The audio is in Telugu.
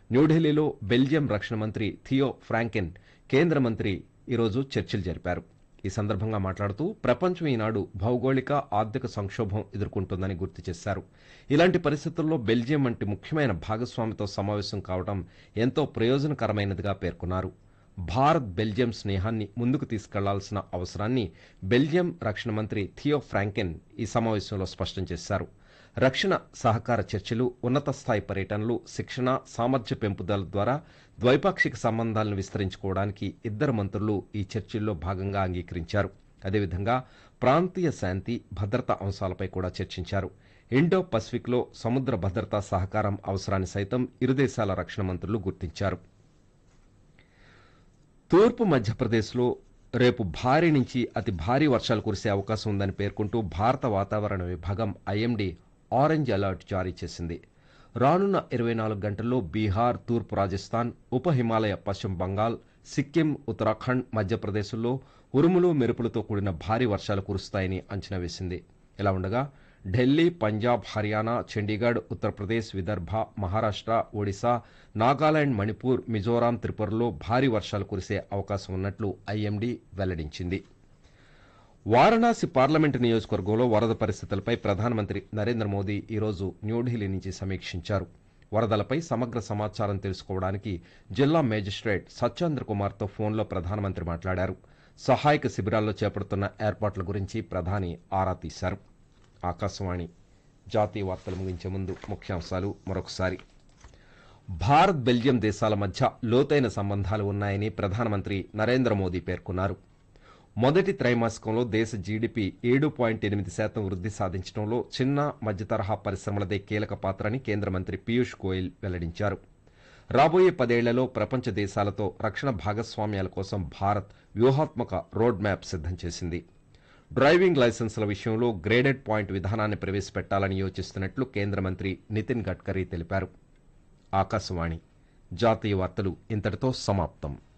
న్యూఢిల్లీలో బెల్జియం రక్షణ మంత్రి థియో ఫ్రాంకెన్ కేంద్ర మంత్రి ఈరోజు చర్చలు జరిపారు ఈ సందర్భంగా మాట్లాడుతూ ప్రపంచం ఈనాడు భౌగోళిక ఆర్థిక సంక్షోభం ఎదుర్కొంటోందని గుర్తు చేశారు ఇలాంటి పరిస్థితుల్లో బెల్జియం వంటి ముఖ్యమైన భాగస్వామితో సమావేశం కావడం ఎంతో ప్రయోజనకరమైనదిగా పేర్కొన్నారు భారత్ బెల్జియం స్నేహాన్ని ముందుకు తీసుకెళ్లాల్సిన అవసరాన్ని బెల్జియం రక్షణ మంత్రి థియో ఫ్రాంకెన్ ఈ సమావేశంలో స్పష్టం చేశారు రక్షణ సహకార చర్చలు ఉన్నత స్థాయి పర్యటనలు శిక్షణ సామర్థ్య పెంపుదల ద్వారా ద్వైపాక్షిక సంబంధాలను విస్తరించుకోవడానికి ఇద్దరు మంత్రులు ఈ చర్చల్లో భాగంగా అంగీకరించారు అదేవిధంగా ప్రాంతీయ శాంతి భద్రతా అంశాలపై కూడా చర్చించారు ఇండో పసిఫిక్లో సముద్ర భద్రతా సహకారం అవసరాన్ని సైతం ఇరు దేశాల రక్షణ మంత్రులు గుర్తించారు తూర్పు మధ్యప్రదేశ్లో రేపు భారీ నుంచి అతి భారీ వర్షాలు కురిసే అవకాశం ఉందని పేర్కొంటూ భారత వాతావరణ విభాగం ఐఎండీ ఆరెంజ్ అలర్ట్ జారీ చేసింది రానున్న ఇరవై నాలుగు గంటల్లో బీహార్ తూర్పు రాజస్థాన్ ఉప హిమాలయ పశ్చిమ బంగాల్ సిక్కిం ఉత్తరాఖండ్ మధ్యప్రదేశ్లో ఉరుములు మెరుపులతో కూడిన భారీ వర్షాలు కురుస్తాయని అంచనా వేసింది ఇలా ఉండగా ఢిల్లీ పంజాబ్ హర్యానా చండీగఢ్ ఉత్తరప్రదేశ్ విదర్భ మహారాష్ట్ర ఒడిశా నాగాలాండ్ మణిపూర్ మిజోరాం త్రిపురలో భారీ వర్షాలు కురిసే అవకాశం ఉన్నట్లు ఐఎండీ వెల్లడించింది వారణాసి పార్లమెంటు నియోజకవర్గంలో వరద పరిస్థితులపై ప్రధానమంత్రి నరేంద్ర మోదీ ఈరోజు న్యూఢిల్లీ నుంచి సమీక్షించారు వరదలపై సమగ్ర సమాచారం తెలుసుకోవడానికి జిల్లా మేజిస్ట్రేట్ సత్యేంద్ర కుమార్తో ఫోన్లో ప్రధానమంత్రి మాట్లాడారు సహాయక శిబిరాల్లో చేపడుతున్న ఏర్పాట్ల గురించి ప్రధాని ఆరా తీశారు ఆకాశవాణి జాతీయ వార్తలు ముగించే ముందు ముఖ్యాంశాలు మరొకసారి భారత్ బెల్జియం దేశాల మధ్య లోతైన సంబంధాలు ఉన్నాయని ప్రధానమంత్రి నరేంద్ర మోదీ పేర్కొన్నారు మొదటి త్రైమాసికంలో దేశ జీడిపి ఏడు పాయింట్ ఎనిమిది శాతం వృద్ధి సాధించడంలో చిన్న మధ్య తరహా పరిశ్రమలదే కీలక పాత్రని కేంద్ర మంత్రి పీయూష్ గోయల్ వెల్లడించారు రాబోయే పదేళ్లలో ప్రపంచ దేశాలతో రక్షణ భాగస్వామ్యాల కోసం భారత్ వ్యూహాత్మక రోడ్ మ్యాప్ సిద్దం చేసింది డ్రైవింగ్ లైసెన్సుల విషయంలో గ్రేడెడ్ పాయింట్ విధానాన్ని ప్రవేశపెట్టాలని యోచిస్తున్నట్లు కేంద్ర మంత్రి నితిన్ గడ్కరీ తెలిపారు ఆకాశవాణి జాతీయ వార్తలు ఇంతటితో సమాప్తం